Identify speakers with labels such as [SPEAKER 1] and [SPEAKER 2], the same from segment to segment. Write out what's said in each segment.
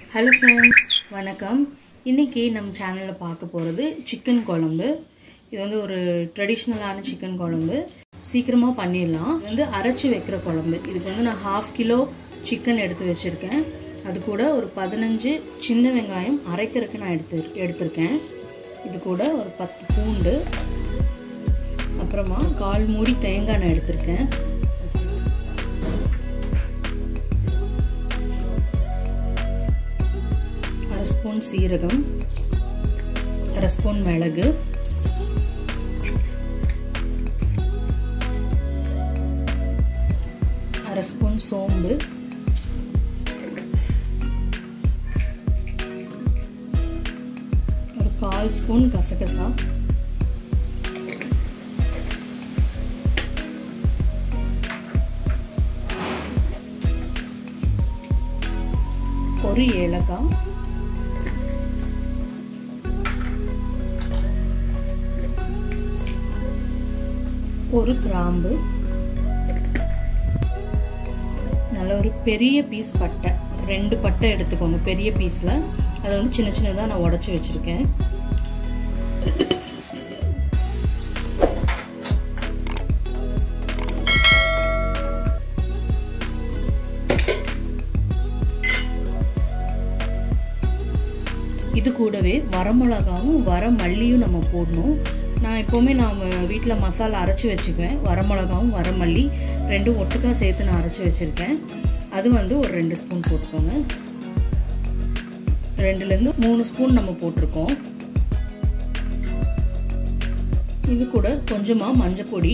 [SPEAKER 1] hello friends வணக்கம் இன்றைக்கி நம்ம சேனலில் பார்க்க போகிறது சிக்கன் குழம்பு இது வந்து ஒரு ட்ரெடிஷ்னலான சிக்கன் குழம்பு சீக்கிரமாக பண்ணிடலாம் இது வந்து அரைச்சி வைக்கிற குழம்பு இதுக்கு வந்து நான் ஹாஃப் கிலோ சிக்கன் எடுத்து வச்சுருக்கேன் அது கூட ஒரு பதினஞ்சு சின்ன வெங்காயம் அரைக்கிறதுக்கு நான் எடுத்து எடுத்திருக்கேன் இது கூட ஒரு பத்து பூண்டு அப்புறமா கால் மூடி தேங்காய் நான் எடுத்திருக்கேன் அரை ஸ்பூன் சீரகம் அரை ஸ்பூன் மிளகு அரை ஸ்பூன் சோம்பு ஒரு கால் ஸ்பூன் கசகசா ஒரு ஏலக்காய் ஒரு கிராம்பு நல்ல ஒரு பெரிய பீஸ் பட்டை ரெண்டு பட்டை எடுத்துக்கோங்க பெரிய பீஸில் அதை வந்து சின்ன சின்னதாக நான் உடச்சி வச்சுருக்கேன் இது கூடவே வரமிளகாவும் வர மல்லியும் நம்ம போடணும் நான் எப்போவுமே நான் வீட்டில் மசாலா அரைச்சி வச்சுக்குவேன் வரமிளகாவும் வரமல்லி ரெண்டும் ஒட்டுக்காக சேர்த்து நான் அரைச்சி வச்சுருக்கேன் அது வந்து ஒரு ரெண்டு ஸ்பூன் போட்டுக்கோங்க ரெண்டுலேருந்து மூணு ஸ்பூன் நம்ம போட்டிருக்கோம் இது கூட கொஞ்சமாக மஞ்சப்பொடி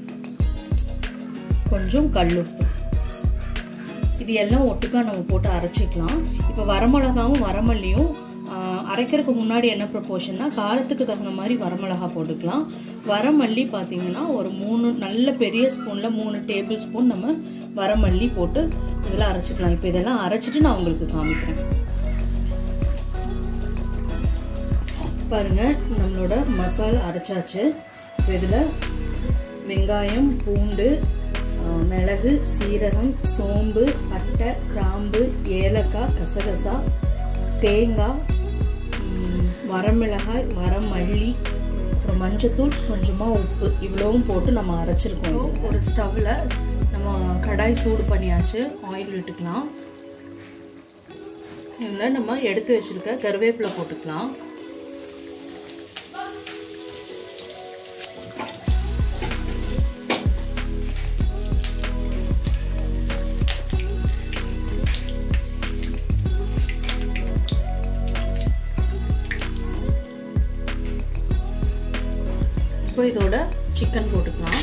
[SPEAKER 1] கொஞ்சம் கல்லுப்பு இது எல்லாம் ஒட்டுக்காக நம்ம போட்டு அரைச்சிக்கலாம் இப்போ வரமிளகாவும் வரமல்லியும் அரைக்கிறதுக்கு முன்னாடி என்ன ப்ரொப்போர்ஷன்னா காரத்துக்கு தகுந்த மாதிரி வரமிளகா போட்டுக்கலாம் வரமல்லி பார்த்தீங்கன்னா ஒரு மூணு நல்ல பெரிய ஸ்பூனில் மூணு டேபிள் ஸ்பூன் நம்ம வரமல்லி போட்டு இதெல்லாம் அரைச்சிக்கலாம் இப்போ இதெல்லாம் அரைச்சிட்டு நான் உங்களுக்கு காமிக்கிறேன் பாருங்க நம்மளோட மசாலா அரைச்சாச்சு இப்போ இதில் வெங்காயம் பூண்டு மிளகு சீரகம் சோம்பு பட்டை கிராம்பு ஏலக்காய் கசகசா தேங்காய் வரமிளகாய் வரமல்லி அப்புறம் மஞ்சத்தூள் கொஞ்சமாக உப்பு இவ்வளவும் போட்டு நம்ம அரைச்சிருக்கோம் ஒரு ஸ்டவ்வில் நம்ம கடாய் சூடு பண்ணியாச்சு ஆயில் விட்டுக்கலாம் இதில் நம்ம எடுத்து வச்சுருக்க கருவேப்பிலை போட்டுக்கலாம் இப்போ இதோட சிக்கன் போட்டுக்கலாம்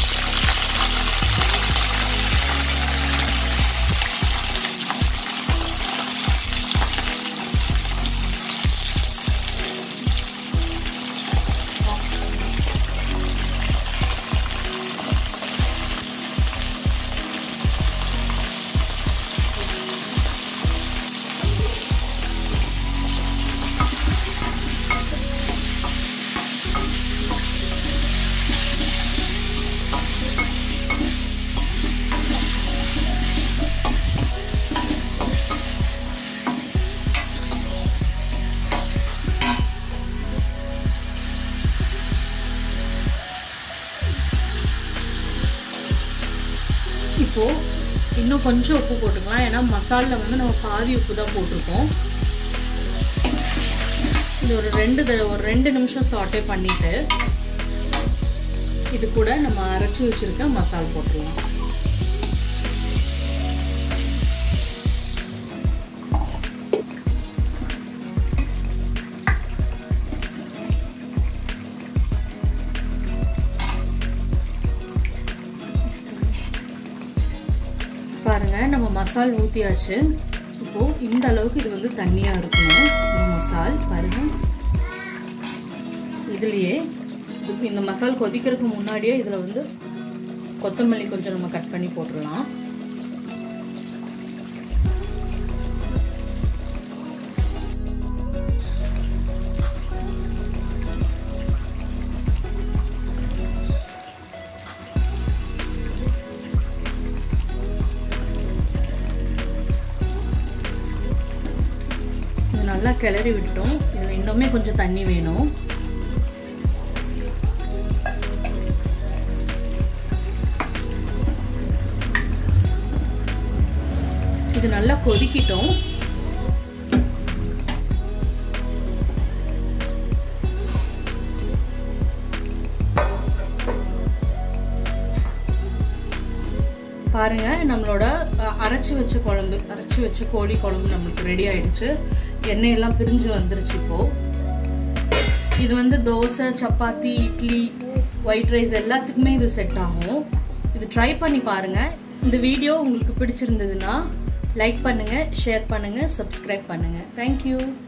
[SPEAKER 1] இப்போது இன்னும் கொஞ்சம் உப்பு போட்டுக்கலாம் ஏன்னா மசாலில் வந்து நம்ம பாதி உப்பு தான் போட்டிருக்கோம் இது ஒரு ரெண்டு தடவை ஒரு ரெண்டு நிமிஷம் சாட்டே பண்ணிவிட்டு இது கூட நம்ம அரைச்சி வச்சுருக்க மசால் போட்டுடலாம் பாருங்கள் நம்ம மசால் ஊற்றியாச்சு இப்போது இந்த அளவுக்கு இது வந்து தண்ணியாக இருக்கணும் இந்த மசால் பாருங்கள் இதுலேயே இதுக்கு இந்த மசால் கொதிக்கிறதுக்கு முன்னாடியே இதில் வந்து கொத்தமல்லி கொஞ்சம் நம்ம கட் பண்ணி போட்டுடலாம் கிளறி விட்டோம் இதில் இன்னுமே கொஞ்சம் தண்ணி வேணும் இது நல்லா கொதிக்கிட்டோம் பாருங்க நம்மளோட அரைச்சி வச்ச குழம்பு அரைச்சி வச்ச கோழி குழம்பு நம்மளுக்கு ரெடி ஆயிடுச்சு எண்ணெயெல்லாம் பிரிஞ்சு வந்துருச்சு இப்போ இது வந்து தோசை சப்பாத்தி இட்லி ஒயிட் ரைஸ் எல்லாத்துக்குமே இது செட் ஆகும் இது ட்ரை பண்ணி பாருங்க இந்த வீடியோ உங்களுக்கு பிடிச்சிருந்ததுன்னா லைக் பண்ணுங்க ஷேர் பண்ணுங்க சப்ஸ்கிரைப் பண்ணுங்க தேங்க்யூ